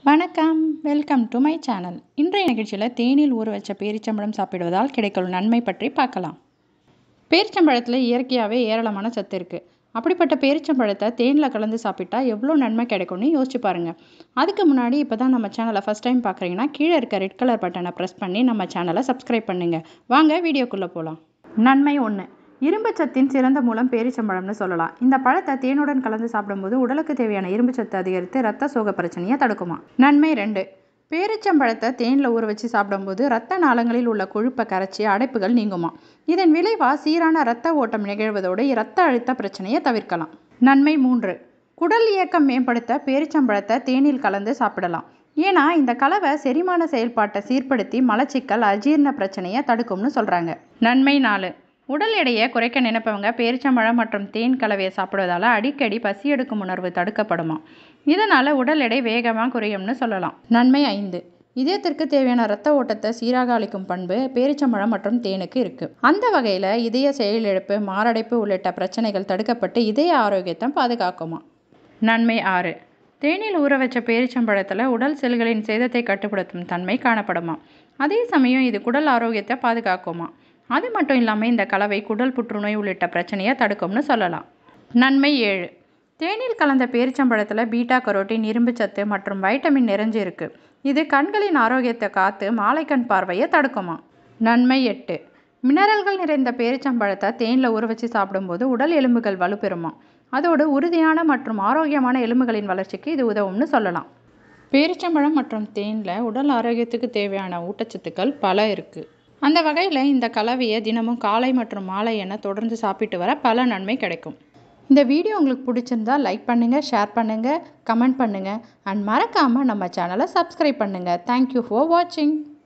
வணக்கம் welcome to my channel இன்றைய நிகழ்ச்சியில் தேனில் ஊற வச்ச பேரிச்சம்பழம் சாப்பிடுவதால் கிடைக்கும் நன்மை பற்றி பார்க்கலாம் பேரிச்சம்பழத்தில் இயற்கையாகவே ஏராளமான சத்து இருக்குது அப்படிப்பட்ட பேரிச்சம்பழத்தை தேனில் கலந்து சாப்பிட்டா எவ்வளோ நன்மை கிடைக்கும்னு யோசிச்சு பாருங்கள் அதுக்கு முன்னாடி இப்போ தான் நம்ம சேனலை ஃபஸ்ட் டைம் பார்க்குறீங்கன்னா கீழே இருக்க ரெட் கலர் பட்டனை ப்ரெஸ் பண்ணி நம்ம சேனலை சப்ஸ்கிரைப் பண்ணுங்கள் வாங்க வீடியோக்குள்ளே போகலாம் நன்மை ஒன்று இரும்புச்சத்தின் சிறந்த மூலம் பேரிச்சம்பழம்னு சொல்லலாம் இந்த பழத்தை தேனுடன் கலந்து சாப்பிடும்போது உடலுக்கு தேவையான இரும்புச்சத்து அதிகரித்து ரத்த சோக பிரச்சனையை தடுக்குமா நன்மை ரெண்டு பேரிச்சம்பழத்தை தேனில் ஊற வச்சு சாப்பிடும்போது ரத்த நாளங்களில் உள்ள கொழுப்பை கரைச்சி அடைப்புகள் நீங்குமா இதன் விளைவா சீரான ரத்த ஓட்டம் நிகழ்வதோடு இரத்த அழுத்த பிரச்சனையை தவிர்க்கலாம் நன்மை மூன்று குடல் இயக்கம் மேம்படுத்த பேரிச்சம்பழத்தை தேனில் கலந்து சாப்பிடலாம் ஏன்னா இந்த கலவை செரிமான செயல்பாட்டை சீர்படுத்தி மலச்சிக்கல் அஜீரண பிரச்சனையை தடுக்கும்னு சொல்கிறாங்க நன்மை நாலு உடல் எடையை குறைக்க நினைப்பவங்க பேரிச்சம்பழம் மற்றும் தேன் கலவையை சாப்பிடுவதால் அடிக்கடி பசி எடுக்கும் உணர்வு தடுக்கப்படுமா இதனால் உடல் எடை வேகமாக குறையும்னு சொல்லலாம் நன்மை ஐந்து இதயத்திற்கு தேவையான இரத்த ஓட்டத்தை சீராக அளிக்கும் பண்பு பேரிச்சம்பழம் மற்றும் தேனுக்கு இருக்குது அந்த வகையில் இதய செயலிழப்பு மாரடைப்பு உள்ளிட்ட பிரச்சனைகள் தடுக்கப்பட்டு இதய ஆரோக்கியத்தை பாதுகாக்குமா நன்மை ஆறு தேனில் ஊற வச்ச பேரிச்சம்பழத்தில் உடல் செல்களின் சேதத்தை கட்டுப்படுத்தும் தன்மை காணப்படுமா அதே சமயம் இது குடல் ஆரோக்கியத்தை பாதுகாக்குமா அது மட்டும் இல்லாமல் இந்த கலவை குடல் புற்றுநோய் உள்ளிட்ட பிரச்சனையை தடுக்கும்னு சொல்லலாம் நன்மை ஏழு தேனில் கலந்த பேரிச்சம்பழத்தில் பீட்டா கரோட்டின் இரும்புச்சத்து மற்றும் வைட்டமின் நிறைஞ்சு இருக்குது இது கண்களின் ஆரோக்கியத்தை காத்து மாலைக்கண் பார்வையை தடுக்குமா நன்மை எட்டு மினரல்கள் நிறைந்த பேரிச்சம்பழத்தை தேனில் ஊற வச்சு சாப்பிடும்போது உடல் எலும்புகள் வலுப்பெறுமா அதோடு உறுதியான மற்றும் ஆரோக்கியமான எலும்புகளின் வளர்ச்சிக்கு இது உதவும்னு சொல்லலாம் பேரிச்சம்பழம் மற்றும் தேனில் உடல் ஆரோக்கியத்துக்கு தேவையான ஊட்டச்சத்துக்கள் பல இருக்குது அந்த வகையில் இந்த கலவையை தினமும் காலை மற்றும் மாலை என தொடர்ந்து சாப்பிட்டு வர பல நன்மை கிடைக்கும் இந்த வீடியோ உங்களுக்கு பிடிச்சிருந்தா லைக் பண்ணுங்கள் ஷேர் பண்ணுங்கள் கமெண்ட் பண்ணுங்கள் அண்ட் மறக்காமல் நம்ம சேனலை சப்ஸ்கிரைப் பண்ணுங்கள் தேங்க்யூ ஃபார் வாட்சிங்